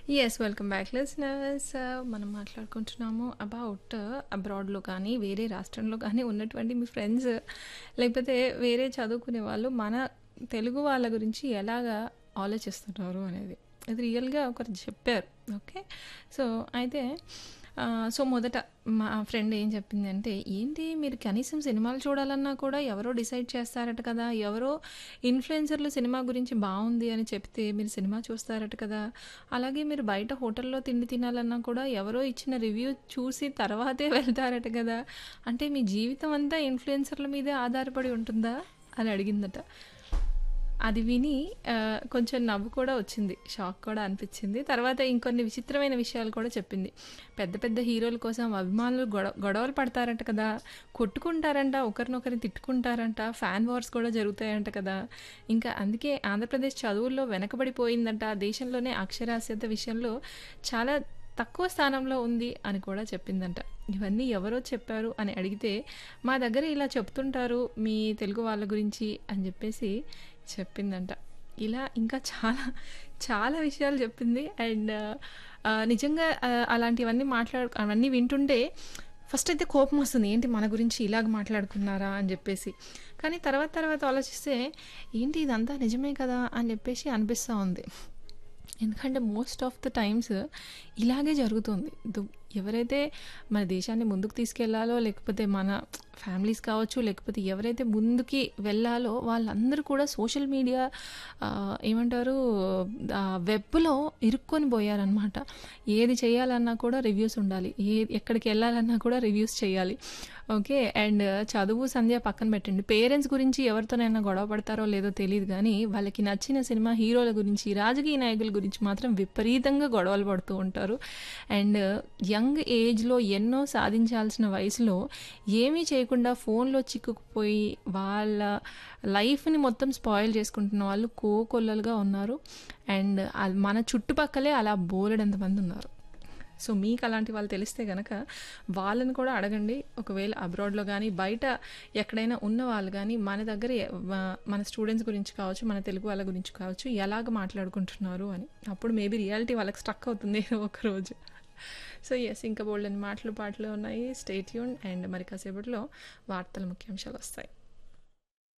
Yes. Welcome back listeners. మనం మాట్లాడుకుంటున్నాము about అబ్రాడ్‌లో కానీ, వేరే రాష్ట్రంలో కానీ ఉన్నటువంటి మీ ఫ్రెండ్స్ లేకపోతే వేరే చదువుకునే వాళ్ళు మన తెలుగు వాళ్ళ గురించి ఎలాగా ఆలోచిస్తున్నారు అనేది. ఇది రియల్‌గా ఒకరు చెప్పారు. ఓకే. సో, అయితే ఆహ్, సో, మొదట మా ఫ్రెండ్ ఏం చెప్పిందంటే, "ఏంటి మీరు కనీసం సినిమాలు చూడాలన్నా కూడా ఎవరో డిసైడ్ చేస్తారట కదా! ఎవరో ఇన్‌ఫ్లుయెన్సర్‌లు సినిమా గురించి బావుంది అని చెప్తే మీరు సినిమా చూస్తారట కదా! అలాగే మీరు బయట హోటల్‌లో తిండి తినాలన్నా కూడా ఎవరో ఇచ్చిన రివ్యూ చూసి తర్వాతే వెళ్తారట కదా! అంటే మీ జీవితం అంతా ఇన్‌ఫ్లుయెన్సర్‌ల మీదే ఆధారపడి ఉంటుందా?" అని అడిగిందట. అది విని ఆహ్, కొంచెం నవ్వు కూడా వచ్చింది. షాక్ కూడా అనిపిచ్చింది. తర్వాత ఇంకొన్ని విచిత్రమైన విషయాలు కూడా చెప్పింది. పెద్ద పెద్ద హీరోల కోసం అభిమానులు గొడవ గొడవలు పడతారట కదా! కొట్టుకుంటారంట, ఒకరినొకరిని తిట్టుకుంటారంట, ఫ్యాన్ వార్స్ కూడా జరుగుతాయంట కదా! ఇంకా అందుకే ఆంధ్రప్రదేశ్ చదువుల్లో వెనకబడిపోయిందంట. దేశంలోనే అక్షరాస్యత విషయంలో చాలా తక్కువ స్థానంలో ఉంది అని కూడా చెప్పిందంట. ఇవన్నీ ఎవరో చెప్పారు అని అడిగితే, "మా దగ్గర ఇలా చెప్తుంటారు మీ తెలుగు వాళ్ళ గురించి" అని చెప్పేసి చెప్పిందంట. ఇలా ఇంకా చాలా చాలా విషయాలు చెప్పింది. అండ్ ఆహ్, నిజంగా ఆహ్, అలాంటివన్నీ మాట్లాడు అవన్నీ వింటుంటే ఫస్ట్ అయితే కోపమొస్తుంది. ఏంటి మన గురించి ఇలాగ మాట్లాడుకున్నారా అని చెప్పేసి. కానీ తర్వాత తర్వాత ఆలోచిస్తే, ఏంటి ఇదంతా నిజమే కదా! అని చెప్పేసి అనిపిస్తా ఉంది. ఎందుకంటే మోస్ట్ ఆఫ్ ద టైమ్స్ ఇలాగే జరుగుతుంది. దు ఎవరైతే మన దేశాన్ని ముందుకు తీసుకెళ్లాలో, లేకపోతే మన ఫ్యామిలీస్ కావచ్చు, లేకపోతే ఎవరైతే ముందుకి వెళ్ళాలో వాళ్ళందరూ కూడా సోషల్ మీడియా ఆహ్, ఏమంటారు ఆహ్, వెబ్‌లో ఇరుక్కొని పోయారనమాట. ఏది చేయాలన్నా కూడా రివ్యూస్ ఉండాలి. ఏ ఎక్కడికెళ్ళాలన్నా కూడా రివ్యూస్ చేయాలి. ఓకే. అండ్ చదువు, సంధ్య పక్కన పెట్టండి. పేరెంట్స్ గురించి ఎవరితోనైనా గొడవ పడతారో లేదో తెలీదు గానీ, వాళ్ళకి నచ్చిన సినిమా హీరోల గురించి, రాజకీయ నాయకుల గురించి మాత్రం విపరీతంగా గొడవలు పడుతూ ఉంటారు. అండ్ యంగ్ ఏజ్‌లో ఎన్నో సాధించాల్సిన వయసులో ఏమీ చేయకుండా ఫోన్‌లో చిక్కుకుపోయి వాళ్ళ లైఫ్‌ని మొత్తం స్పాయిల్ చేసుకుంటున్న వాళ్ళు కోకొల్లలుగా ఉన్నారు. అండ్ ఆల్ మన చుట్టుపక్కలే అలా బోలెడంత మందున్నారు. సో, మీకు అలాంటి వాళ్ళు తెలిస్తే గనక వాళ్ళని కూడా అడగండి. ఒకవేళ అబ్రాడ్‌లో గానీ, బయట ఎక్కడైనా ఉన్న వాళ్ళు గానీ, మన దగ్గర ఎ వ మన స్టూడెంట్స్ గురించి కావచ్చు, మన తెలుగు వాళ్ళ గురించి కావచ్చు, ఎలాగ మాట్లాడుకుంటున్నారు అని. అప్పుడు మేబీ రియాలిటీ వాళ్ళకి స్ట్రక్ అవుతుంది ఏదో ఒక రోజు. So, yes. ఇంకా బోలెడన్ని మాటలు, పాటలు ఉన్నాయి. స్టే ట్యూన్డ్ అండ్ మరి కాసేపట్లో వార్తల ముఖ్యాంశాలొస్తాయి.